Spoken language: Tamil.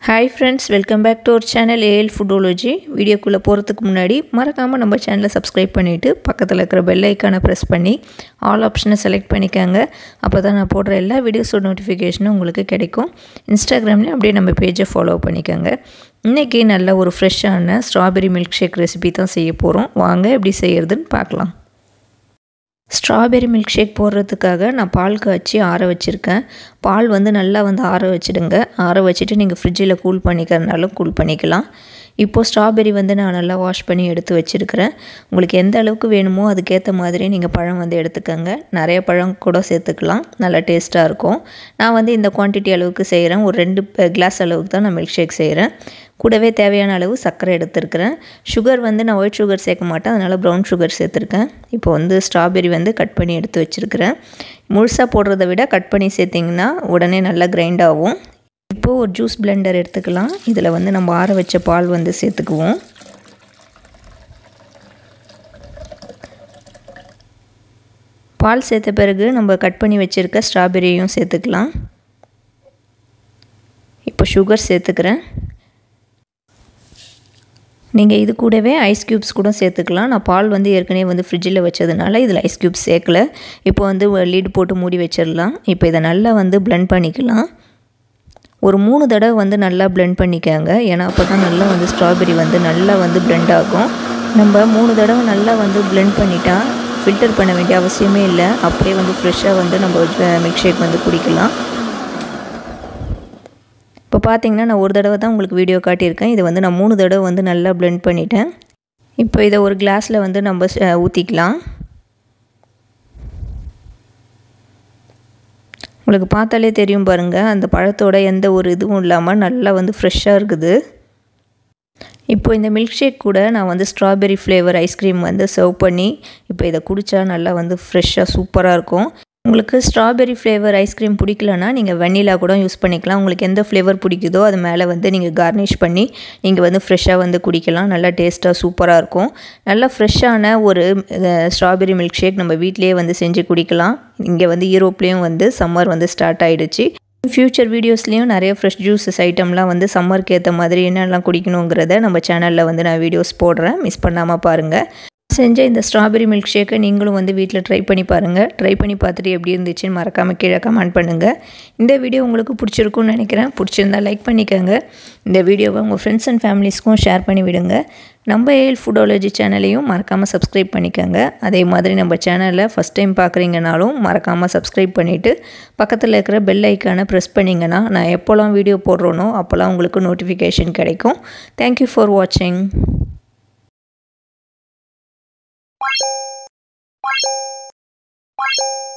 Hi friends welcome back to our channel AL Foodology வீடியோக்குள்ளே போகிறதுக்கு முன்னாடி மறக்காமல் நம்ம சேனலை சப்ஸ்கிரைப் பண்ணிவிட்டு பக்கத்தில் இருக்கிற பெல் ஐக்கானை ப்ரெஸ் பண்ணி ஆல் ஆப்ஷனை செலக்ட் பண்ணிக்கோங்க அப்போ தான் நான் போடுற எல்லா வீடியோஸோட நோட்டிஃபிகேஷனும் உங்களுக்கு கிடைக்கும் இன்ஸ்டாகிராம்லேயும் அப்படியே நம்ம பேஜை ஃபாலோ பண்ணிக்கோங்க இன்றைக்கி நல்ல ஒரு ஃப்ரெஷ்ஷான ஸ்ட்ராபெரி மில்க் ஷேக் ரெசிபி தான் செய்ய போகிறோம் வாங்க எப்படி செய்கிறதுன்னு பார்க்கலாம் ஸ்ட்ராபெரி மில்க் ஷேக் போடுறதுக்காக நான் பால் காய்ச்சி ஆற வச்சுருக்கேன் பால் வந்து நல்லா வந்து ஆற வச்சுடுங்க ஆற வச்சுட்டு நீங்கள் ஃப்ரிட்ஜில் கூல் பண்ணிக்கிறனாலும் கூல் பண்ணிக்கலாம் இப்போது ஸ்ட்ராபெரி வந்து நான் நல்லா வாஷ் பண்ணி எடுத்து வச்சுருக்கிறேன் உங்களுக்கு எந்த அளவுக்கு வேணுமோ அதுக்கேற்ற மாதிரி நீங்கள் பழம் வந்து எடுத்துக்கோங்க நிறைய பழம் கூட சேர்த்துக்கலாம் நல்லா டேஸ்ட்டாக இருக்கும் நான் வந்து இந்த குவான்டிட்டி அளவுக்கு செய்கிறேன் ஒரு ரெண்டு கிளாஸ் அளவுக்கு தான் நான் மில்க் ஷேக் செய்கிறேன் கூடவே தேவையான அளவு சர்க்கரை எடுத்துருக்கிறேன் சுகர் வந்து நான் ஒயிட் சுகர் சேர்க்க மாட்டேன் அதனால் ப்ரௌன் சுகர் சேர்த்துருக்கேன் இப்போ வந்து ஸ்ட்ராபெரி வந்து கட் பண்ணி எடுத்து வச்சுருக்கிறேன் முழுசாக போடுறத விட கட் பண்ணி சேர்த்திங்கன்னா உடனே நல்லா கிரைண்ட் ஆகும் இப்போது ஒரு ஜூஸ் பிளெண்டர் எடுத்துக்கலாம் இதில் வந்து நம்ம ஆற வச்ச பால் வந்து சேர்த்துக்குவோம் பால் சேர்த்த பிறகு நம்ம கட் பண்ணி வச்சுருக்க ஸ்ட்ராபெரியும் சேர்த்துக்கலாம் இப்போ சுகர் சேர்த்துக்கிறேன் நீங்கள் இது கூடவே ஐஸ் க்யூப்ஸ் கூட சேர்த்துக்கலாம் நான் பால் வந்து ஏற்கனவே வந்து ஃப்ரிட்ஜில் வச்சதுனால இதில் ஐஸ் க்யூப்ஸ் சேர்க்கல இப்போ வந்து லீடு போட்டு மூடி வச்சிடலாம் இப்போ இதை நல்லா வந்து பிளெண்ட் பண்ணிக்கலாம் ஒரு மூணு தடவை வந்து நல்லா பிளெண்ட் பண்ணிக்கோங்க ஏன்னா அப்போ தான் நல்லா வந்து ஸ்ட்ராபெரி வந்து நல்லா வந்து பிளெண்ட் ஆகும் நம்ம மூணு தடவை நல்லா வந்து பிளெண்ட் பண்ணிட்டா ஃபில்டர் பண்ண வேண்டிய அவசியமே இல்லை அப்படியே வந்து ஃப்ரெஷ்ஷாக வந்து நம்ம மில்க் ஷேக் வந்து குடிக்கலாம் இப்போ பார்த்தீங்கன்னா நான் ஒரு தடவை தான் உங்களுக்கு வீடியோ காட்டியிருக்கேன் இதை வந்து நான் மூணு தடவை வந்து நல்லா பிளெண்ட் பண்ணிட்டேன் இப்போ இதை ஒரு கிளாஸில் வந்து நம்ம ஊற்றிக்கலாம் உங்களுக்கு பார்த்தாலே தெரியும் பாருங்கள் அந்த பழத்தோட எந்த ஒரு இதுவும் இல்லாமல் நல்லா வந்து ஃப்ரெஷ்ஷாக இருக்குது இப்போ இந்த மில்க் ஷேக் கூட நான் வந்து ஸ்ட்ராபெரி ஃப்ளேவர் ஐஸ்கிரீம் வந்து சர்வ் பண்ணி இப்போ இதை குடித்தா நல்லா வந்து ஃப்ரெஷ்ஷாக சூப்பராக இருக்கும் உங்களுக்கு ஸ்ட்ராபெரி ஃப்ளேவர் ஐஸ்கிரீம் பிடிக்கலனா நீங்கள் வெண்ணிலா கூட யூஸ் பண்ணிக்கலாம் உங்களுக்கு எந்த ஃப்ளேவர் பிடிக்குதோ அது மேலே வந்து நீங்கள் கார்னிஷ் பண்ணி நீங்கள் வந்து ஃப்ரெஷ்ஷாக வந்து குடிக்கலாம் நல்லா டேஸ்ட்டாக சூப்பராக இருக்கும் நல்லா ஃப்ரெஷ்ஷான ஒரு ஸ்ட்ராபெரி மில்க் ஷேக் நம்ம வீட்லேயே வந்து செஞ்சு குடிக்கலாம் இங்கே வந்து யூரோப்லேயும் வந்து சம்மர் வந்து ஸ்டார்ட் ஆகிடுச்சு ஃப்யூச்சர் வீடியோஸ்லேயும் நிறைய ஃப்ரெஷ் ஜூஸஸ் ஐட்டம்லாம் வந்து சம்மருக்கு ஏற்ற மாதிரி என்னெல்லாம் குடிக்கணுங்கிறத நம்ம சேனலில் வந்து நான் வீடியோஸ் போடுறேன் மிஸ் பண்ணாமல் பாருங்கள் செஞ்ச இந்த ஸ்ட்ராபெரி மில்க் ஷேக்கை நீங்களும் வந்து வீட்டில் ட்ரை பண்ணி பாருங்கள் ட்ரை பண்ணி பார்த்துட்டு எப்படி இருந்துச்சுன்னு மறக்காமல் கீழே கமெண்ட் பண்ணுங்கள் இந்த வீடியோ உங்களுக்கு பிடிச்சிருக்குன்னு நினைக்கிறேன் பிடிச்சிருந்தா லைக் பண்ணிக்கோங்க இந்த வீடியோவை உங்கள் ஃப்ரெண்ட்ஸ் அண்ட் ஃபேமிலிஸ்க்கும் ஷேர் பண்ணி விடுங்க நம்ம ஏஎல் ஃபுட்டோலஜி சேனலையும் மறக்காமல் சப்ஸ்கிரைப் பண்ணிக்கோங்க அதே மாதிரி நம்ம சேனலில் ஃபஸ்ட் டைம் பார்க்குறீங்கனாலும் மறக்காமல் சப்ஸ்கிரைப் பண்ணிவிட்டு பக்கத்தில் இருக்கிற பெல் ஐக்கானை ப்ரெஸ் பண்ணிங்கன்னா நான் எப்போல்லாம் வீடியோ போடுறோனோ அப்போல்லாம் உங்களுக்கு நோட்டிஃபிகேஷன் கிடைக்கும் தேங்க்யூ ஃபார் வாட்சிங் Bye.